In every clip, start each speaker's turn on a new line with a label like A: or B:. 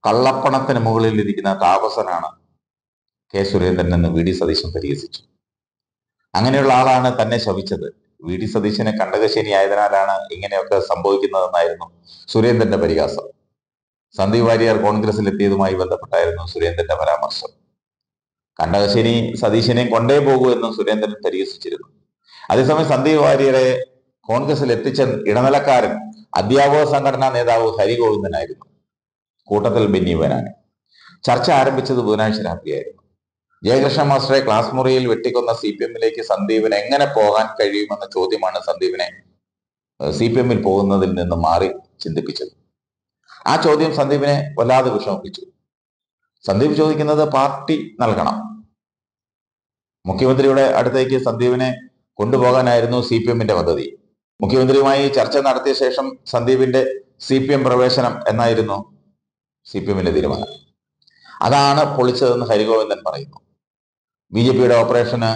A: കള്ളപ്പണത്തിന് മുകളിൽ ഇരിക്കുന്ന താപസനാണ് കെ സുരേന്ദ്രൻ എന്ന് വി ഡി സതീശൻ പരിഹസിച്ചു അങ്ങനെയുള്ള ആളാണ് തന്നെ ശപിച്ചത് വി ഡി സതീശന് കണ്ടകശേനി ആയതിനാലാണ് ഇങ്ങനെയൊക്കെ സംഭവിക്കുന്നതെന്നായിരുന്നു സുരേന്ദ്രന്റെ പരിഹാസം സന്ദീപ് വാര്യർ കോൺഗ്രസിൽ എത്തിയതുമായി ബന്ധപ്പെട്ടായിരുന്നു സുരേന്ദ്രന്റെ പരാമർശം കണ്ടകശേനി സതീശനെയും കൊണ്ടേ പോകൂ എന്നും സുരേന്ദ്രൻ പരിഹസിച്ചിരുന്നു അതേസമയം സന്ദീപ് വാര്യരെ കോൺഗ്രസിൽ എത്തിച്ച ഇടനിലക്കാരൻ അധ്യാപക സംഘടനാ നേതാവ് ഹരിഗോവിന്ദനായിരുന്നു കൂട്ടത്തിൽ ബെന്നീവനാണ് ചർച്ച ആരംഭിച്ചത് ബുധനാഴ്ച രാത്രിയായിരുന്നു ജയകൃഷ്ണ മാസ്റ്ററെ ക്ലാസ് മുറിയിൽ വെട്ടിക്കൊന്ന സി പി എമ്മിലേക്ക് സന്ദീപിന് എങ്ങനെ പോകാൻ കഴിയുമെന്ന ചോദ്യമാണ് സന്ദീപിനെ സി പി എമ്മിൽ പോകുന്നതിൽ നിന്ന് മാറി ചിന്തിപ്പിച്ചത് ആ ചോദ്യം സന്ദീപിനെ വല്ലാതെ വിഷമിപ്പിച്ചു സന്ദീപ് ചോദിക്കുന്നത് പാർട്ടി നൽകണം മുഖ്യമന്ത്രിയുടെ അടുത്തേക്ക് സന്ദീപിനെ കൊണ്ടുപോകാനായിരുന്നു സി പി എമ്മിന്റെ പദ്ധതി മുഖ്യമന്ത്രിയുമായി ചർച്ച നടത്തിയ ശേഷം സന്ദീപിന്റെ സി പി എം പ്രവേശനം എന്നായിരുന്നു സി പി എമ്മിന്റെ തീരുമാനം അതാണ് പൊളിച്ചതെന്ന് ഹരിഗോവിന്ദൻ പറയുന്നു ബി ജെ പിയുടെ ഓപ്പറേഷന്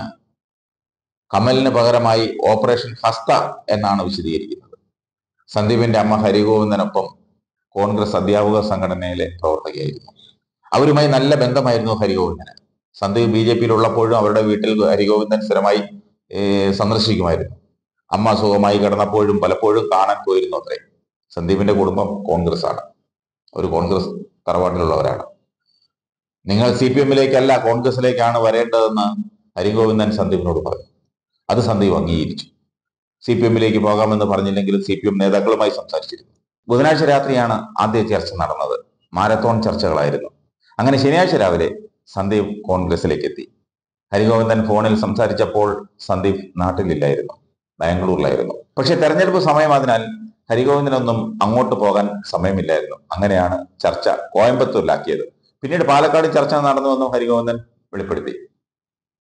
A: കമലിന് പകരമായി ഓപ്പറേഷൻ ഹസ്ത എന്നാണ് വിശദീകരിക്കുന്നത് സന്ദീപിന്റെ അമ്മ ഹരിഗോവിന്ദനൊപ്പം കോൺഗ്രസ് അധ്യാപക സംഘടനയിലെ പ്രവർത്തകയായിരുന്നു അവരുമായി നല്ല ബന്ധമായിരുന്നു ഹരിഗോവിന്ദന് സന്ദീപ് ബി ജെ പിയിൽ ഉള്ളപ്പോഴും അവരുടെ വീട്ടിൽ ഹരിഗോവിന്ദൻ സ്ഥിരമായി ഏർ സന്ദർശിക്കുമായിരുന്നു അമ്മ സുഖമായി കിടന്നപ്പോഴും പലപ്പോഴും കാണാൻ പോയിരുന്നു അത്രേ സന്ദീപിന്റെ കുടുംബം കോൺഗ്രസ് ആണ് ഒരു കോൺഗ്രസ് തറവാട്ടിലുള്ളവരാണ് നിങ്ങൾ സി പി എമ്മിലേക്കല്ല കോൺഗ്രസിലേക്കാണ് വരേണ്ടതെന്ന് ഹരിഗോവിന്ദൻ സന്ദീപിനോട് പറഞ്ഞു അത് സന്ദീപ് അംഗീകരിച്ചു സി പി എമ്മിലേക്ക് പോകാമെന്ന് പറഞ്ഞില്ലെങ്കിലും സി പി എം നേതാക്കളുമായി സംസാരിച്ചിരുന്നു ബുധനാഴ്ച രാത്രിയാണ് ആദ്യ ചർച്ച നടന്നത് മാരത്തോൺ ചർച്ചകളായിരുന്നു അങ്ങനെ ശനിയാഴ്ച രാവിലെ സന്ദീപ് കോൺഗ്രസിലേക്ക് എത്തി ഹരിഗോവിന്ദൻ ഫോണിൽ സംസാരിച്ചപ്പോൾ സന്ദീപ് നാട്ടിലില്ലായിരുന്നു ബാംഗ്ലൂരിലായിരുന്നു പക്ഷെ തെരഞ്ഞെടുപ്പ് സമയമായതിനാൽ ഹരിഗോവിന്ദനൊന്നും അങ്ങോട്ട് പോകാൻ സമയമില്ലായിരുന്നു അങ്ങനെയാണ് ചർച്ച കോയമ്പത്തൂരിലാക്കിയത് പിന്നീട് പാലക്കാട് ചർച്ച നടന്നുവെന്നും ഹരിഗോവിന്ദൻ വെളിപ്പെടുത്തി